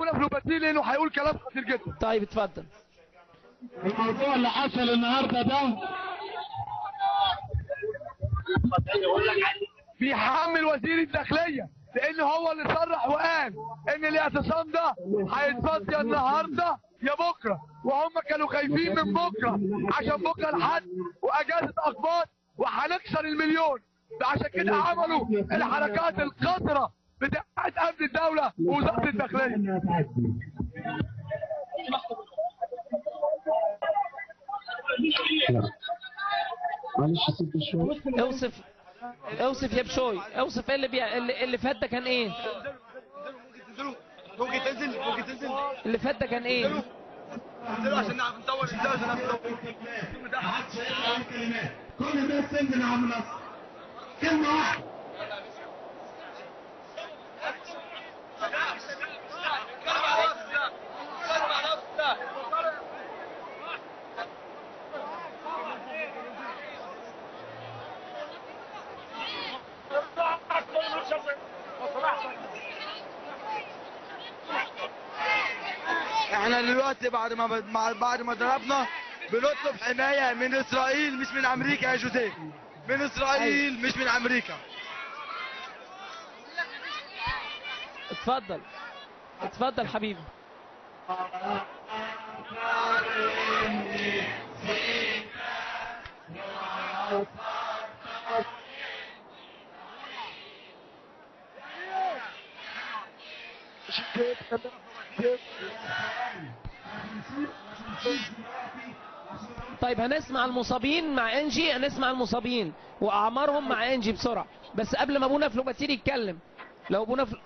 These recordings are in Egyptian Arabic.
ابونا فلوباتي لانه هيقول كلام خطير جدا طيب اتفضل الموضوع اللي حصل النهارده ده بيحمل وزير الداخليه لان هو اللي صرح وقال ان الاعتصام ده هيتفضي النهارده يا بكره وهم كانوا خايفين من بكره عشان بكره الحد واجازه اقباط وهنكسر المليون عشان كده عملوا الحركات القذره بتاعت امن الدوله ووزاره الداخليه معلش ست شويه اوصف اوصف يا بشوي اوصف ايه اللي بي... اللي, اللي فات ده كان ايه ممكن تنزل ممكن تنزل اللي فات ده كان ايه انزلوا عشان نعرف ندور ازاي عشان نعرف ندور كل الناس تنزل يا عم نصر كلمه واحده احنا دلوقتي بعد ما مع- بعد ما ضربنا بنطلب حمايه من اسرائيل مش من امريكا يا جوزيف من اسرائيل مش من امريكا اتفضل اتفضل حبيبي طيب هنسمع المصابين مع انجي هنسمع المصابين واعمارهم مع انجي بسرعه بس قبل ما ابونا فلوباتير يتكلم لو ابونا فل...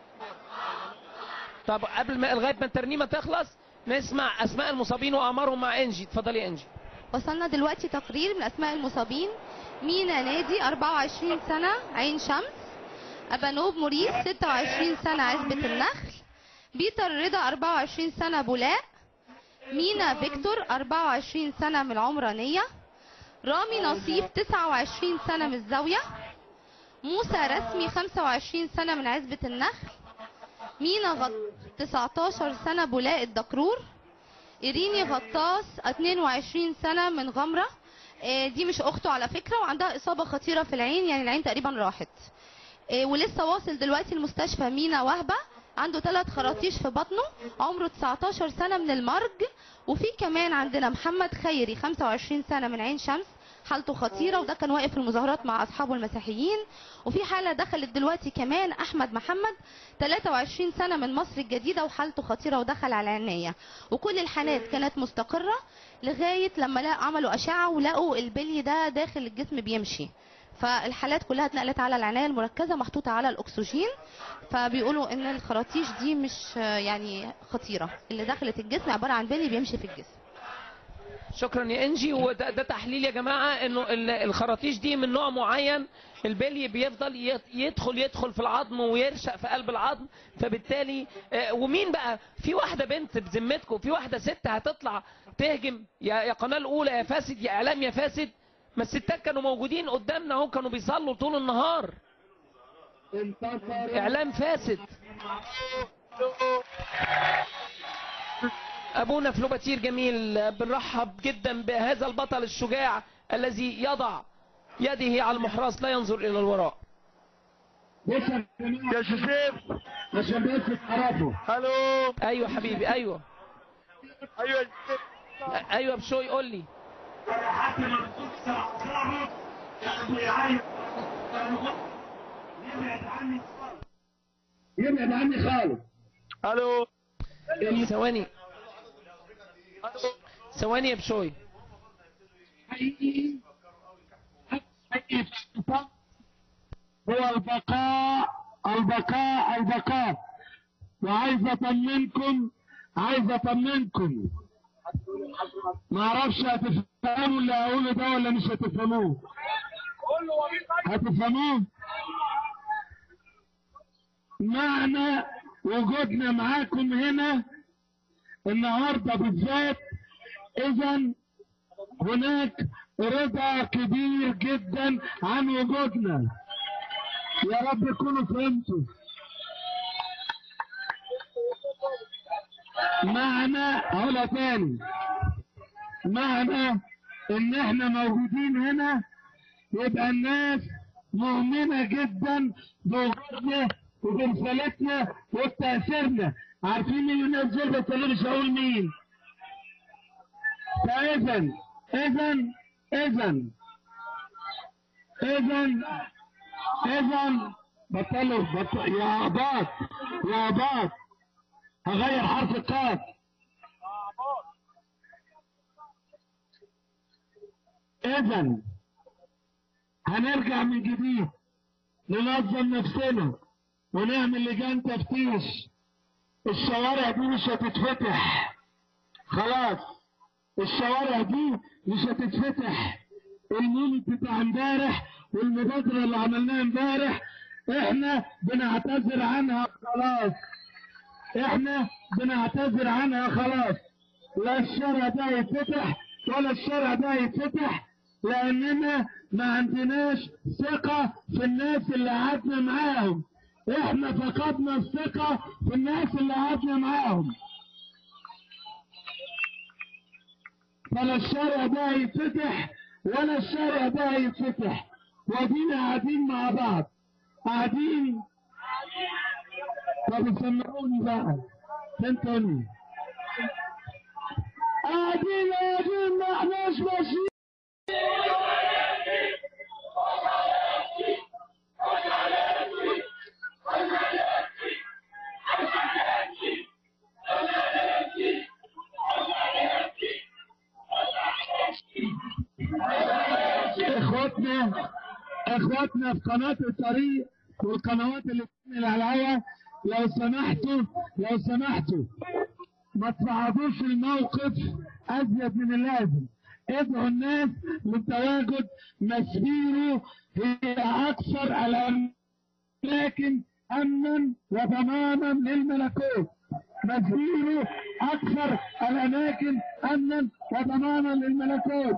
طب قبل ما لغايه ما الترنيمه تخلص نسمع اسماء المصابين واعمارهم مع انجي اتفضلي يا انجي وصلنا دلوقتي تقرير من اسماء المصابين مينا نادي 24 سنة عين شمس أبانوب موريس 26 سنة عزبة النخل بيتر رضا 24 سنة بولاق مينا فيكتور 24 سنة من العمرانية رامي نصيف 29 سنة من الزاوية موسى رسمي 25 سنة من عزبة النخل مينا غط 19 سنة بولاق الدكرور إيريني غطاس 22 سنة من غمرة آه، دي مش أخته على فكرة وعندها إصابة خطيرة في العين يعني العين تقريبا راحت آه، ولسه واصل دلوقتي المستشفى مينا وهبة عنده ثلاث خراطيش في بطنه عمره 19 سنة من المرج وفي كمان عندنا محمد خيري 25 سنة من عين شمس حالته خطيرة وده كان واقف في المظاهرات مع أصحابه المسيحيين وفي حالة دخلت دلوقتي كمان أحمد محمد 23 سنة من مصر الجديدة وحالته خطيرة ودخل على العناية وكل الحالات كانت مستقرة لغاية لما لقوا عملوا أشعة ولقوا البلي ده داخل الجسم بيمشي فالحالات كلها اتنقلت على العناية المركزة محطوطة على الأكسجين فبيقولوا إن الخراطيش دي مش آه، يعني خطيرة اللي دخلت الجسم عبارة عن بلي بيمشي في الجسم شكرا يا انجي وده ده تحليل يا جماعه انه ال- الخراطيش دي من نوع معين البلي بيفضل يت- يدخل يدخل في العظم ويرشق في قلب العظم فبالتالي آه، ومين بقى في واحده بنت بذمتكم في واحده ست هتطلع تهجم يا يا قناه الاولى يا فاسد يا اعلام يا فاسد ما الستات كانوا موجودين قدامنا اهو كانوا بيصلوا طول النهار انتصر اعلام فاسد ابونا فلوباتير جميل بنرحب جدا بهذا البطل الشجاع الذي يضع يده على المحراث لا ينظر الى الوراء بص يا جماعة يا جوزيف عشان بس تعرفوا الو ايوه حبيبي ايوه ايوه يا جوزيف ايوه بشوي قول لي يبعد عني خالص الو ثواني ثواني يا بشوي حقيقي حقيقي هو البقاء البقاء البقاء وعايز اطمنكم عايز اطمنكم ما اعرفش هتفهموا اللي هقوله ده ولا مش هتفهموه هتفهموه معنى وجودنا معاكم هنا النهارده بالذات اذا هناك رضا كبير جدا عن وجودنا يا رب تكونوا فهمتوا معنى اقولها تاني معنى ان احنا موجودين هنا يبقى الناس مؤمنة جدا بوجودنا وبرسالتنا وبتأثيرنا عارفين مين الناس دول بس انا مش هقول مين فاذا اذا اذا اذا اذا بطلوا بطل يا اباط يا اباط هغير حرف القاف اذا هنرجع من جديد ننظم نفسنا ونعمل لجان تفتيش الشوارع دي مش هتتفتح خلاص الشوارع دي مش هتتفتح المولد بتاع امبارح والمبادرة اللي عملناها امبارح احنا بنعتذر عنها خلاص احنا بنعتذر عنها خلاص لا الشارع ده يتفتح ولا الشارع ده يتفتح لاننا ما عندناش ثقة في الناس اللي قعدنا معاهم احنا فقدنا الثقة في الناس اللي قعدنا معاهم فلا الشارع ده يتفتح ولا الشارع ده يتفتح ودينا قاعدين مع بعض قاعدين طب سمعوني بقى فهمتوني قاعدين قاعدين ما احناش ماشيين اخواتنا اخواتنا في قناة الطريق والقنوات اللي بتنقل على الهوا لو سمحتوا لو سمحتوا ما تصعدوش الموقف ازيد من اللازم ادعوا الناس للتواجد مسبيرو هي اكثر الاماكن امنا وضمانا للملكوت مسبيرو اكثر الاماكن امنا وضمانا للملكوت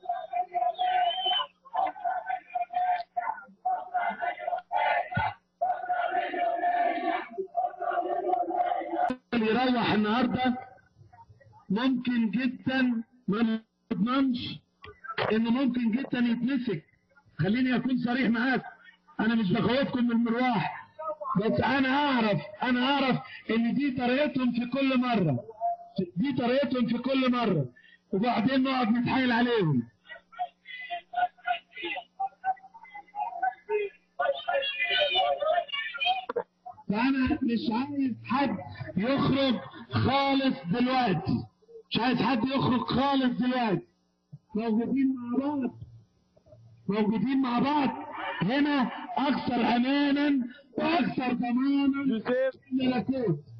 اللي يروح النهارده ممكن جدا ما نضمنش ان ممكن جدا يتمسك خليني اكون صريح معاك انا مش بخوفكم من المروح بس انا اعرف انا اعرف ان دي طريقتهم في كل مره دي طريقتهم في كل مره وبعدين نقعد نتحايل عليهم فانا مش عايز حد يخرج خالص دلوقتي مش عايز حد يخرج خالص دلوقتي موجودين مع بعض موجودين مع بعض هنا اكثر امانا واكثر ضمانا يوسف ملكوت